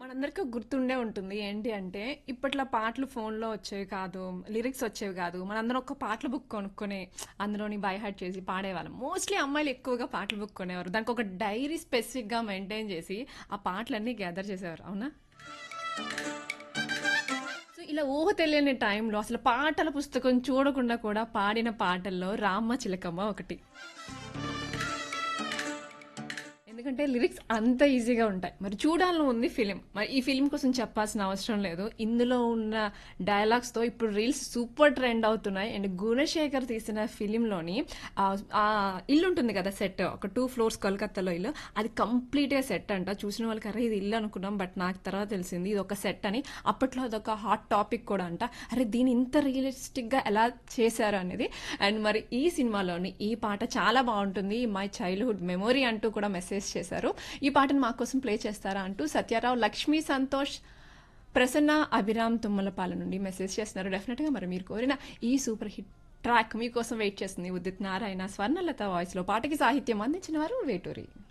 మనందరికీ గుర్తుండే ఉంటుంది ఏంటి అంటే ఇప్పట్లో పాటలు ఫోన్లో వచ్చేవి కాదు లిరిక్స్ వచ్చేవి కాదు మనందరం ఒక పాటల బుక్ కొనుక్కొని అందులోని బై హార్ట్ చేసి పాడేవాళ్ళం మోస్ట్లీ అమ్మాయిలు ఎక్కువగా పాటల బుక్ కొనేవారు దానికి ఒక డైరీ స్పెసిఫిక్గా మెయింటైన్ చేసి ఆ పాటలన్నీ గ్యాదర్ చేసేవారు అవునా సో ఇలా ఊహ తెలియని టైంలో అసలు పాటల పుస్తకం చూడకుండా కూడా పాడిన పాటల్లో రామ్మ చిలకమ్మ ఒకటి ఎందుకంటే లిరిక్స్ అంత ఈజీగా ఉంటాయి మరి చూడాలని ఉంది ఫిలిం మరి ఈ ఫిలిం కోసం చెప్పాల్సిన అవసరం లేదు ఇందులో ఉన్న డైలాగ్స్తో ఇప్పుడు రీల్స్ సూపర్ ట్రెండ్ అవుతున్నాయి అండ్ గుణశేఖర్ తీసిన ఫిలింలోని ఆ ఇల్లు ఉంటుంది కదా సెట్ ఒక టూ ఫ్లోర్స్ కోల్కత్తాలో ఇల్లు అది కంప్లీట్గా సెట్ అంట చూసిన వాళ్ళకి అరే ఇది ఇల్లు అనుకున్నాం బట్ నాకు తర్వాత తెలిసింది ఇది ఒక సెట్ అని అప్పట్లో అదొక హాట్ టాపిక్ కూడా అంట అరే దీని ఇంత రియలిస్టిక్గా ఎలా చేశారు అనేది అండ్ మరి ఈ సినిమాలోని ఈ పాట చాలా బాగుంటుంది మై చైల్డ్హుడ్ మెమొరీ అంటూ కూడా మెసేజ్ చేశారు ఈ పాటను మా కోసం ప్లే చేస్తారా అంటూ సత్యారావు లక్ష్మీ సంతోష్ ప్రసన్న అభిరామ్ తుమ్మలపాల నుండి మెసేజ్ చేస్తున్నారు డెఫినెట్గా మరి మీరు కోరిన ఈ సూపర్ హిట్ ట్రాక్ మీకోసం వెయిట్ చేస్తుంది ఉదిత్ నారాయణ స్వర్ణలత వాయిస్లో పాటకి సాహిత్యం అందించిన వారు వేటూరి